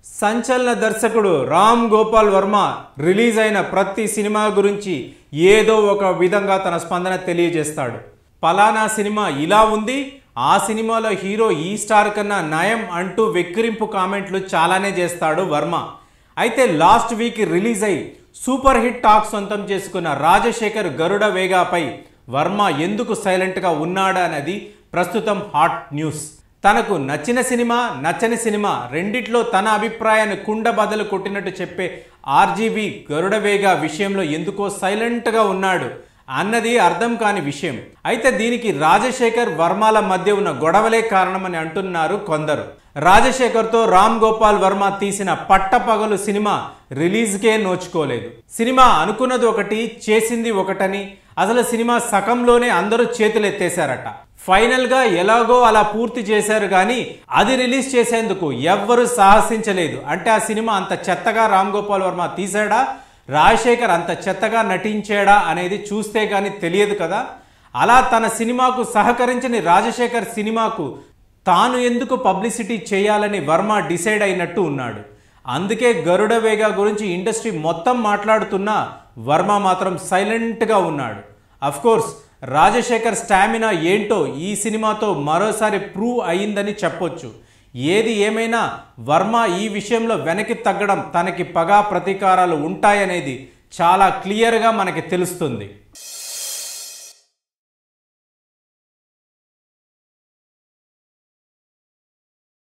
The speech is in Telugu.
సంచలన దర్శకుడు రామ్ గోపాల్ వర్మ రిలీజ్ అయిన ప్రతి సినిమా గురించి ఏదో ఒక విధంగా తన స్పందన తెలియజేస్తాడు పలానా సినిమా ఇలా ఉంది ఆ సినిమాలో హీరో ఈ స్టార్ కన్నా నయం అంటూ వెక్కిరింపు కామెంట్లు చాలానే చేస్తాడు వర్మ అయితే లాస్ట్ వీక్ రిలీజ్ అయి సూపర్ హిట్ టాక్ సొంతం చేసుకున్న రాజశేఖర్ గరుడ వేగాపై వర్మ ఎందుకు సైలెంట్గా ఉన్నాడా అనేది ప్రస్తుతం హాట్ న్యూస్ తనకు నచ్చిన సినిమా నచ్చని సినిమా రెండిట్లో తన అభిప్రాయాన్ని కుండ బదలు కొట్టినట్టు చెప్పే ఆర్జీవి గరుడవేగ విషయంలో ఎందుకో సైలెంట్గా ఉన్నాడు అన్నది అర్థం కాని విషయం అయితే దీనికి రాజశేఖర్ వర్మల మధ్య ఉన్న గొడవలే కారణమని అంటున్నారు కొందరు రాజశేఖర్తో రామ్ గోపాల్ వర్మ తీసిన పట్టపగలు సినిమా రిలీజ్కే నోచుకోలేదు సినిమా అనుకున్నది ఒకటి చేసింది ఒకటని అసలు సినిమా సకంలోనే అందరూ చేతులెత్తేశారట ఫైనల్ గా ఎలాగో అలా పూర్తి చేశారు కానీ అది రిలీజ్ చేసేందుకు ఎవ్వరూ సాహసించలేదు అంటే ఆ సినిమా అంత చెత్తగా రామ్ గోపాల్ వర్మ తీసాడా రాజశేఖర్ అంత చెత్తగా నటించాడా అనేది చూస్తే కానీ తెలియదు కదా అలా తన సినిమాకు సహకరించని రాజశేఖర్ సినిమాకు తాను ఎందుకు పబ్లిసిటీ చేయాలని వర్మ డిసైడ్ అయినట్టు ఉన్నాడు అందుకే గరుడ వేగ గురించి ఇండస్ట్రీ మొత్తం మాట్లాడుతున్నా వర్మ మాత్రం సైలెంట్గా ఉన్నాడు కోర్స్ రాజశేఖర్ స్టామినా ఏంటో ఈ సినిమాతో మరోసారి ప్రూవ్ అయిందని చెప్పొచ్చు ఏది ఏమైనా వర్మ ఈ విషయంలో వెనక్కి తగ్గడం తనకి పగా ప్రతీకారాలు ఉంటాయనేది చాలా క్లియర్గా మనకి తెలుస్తుంది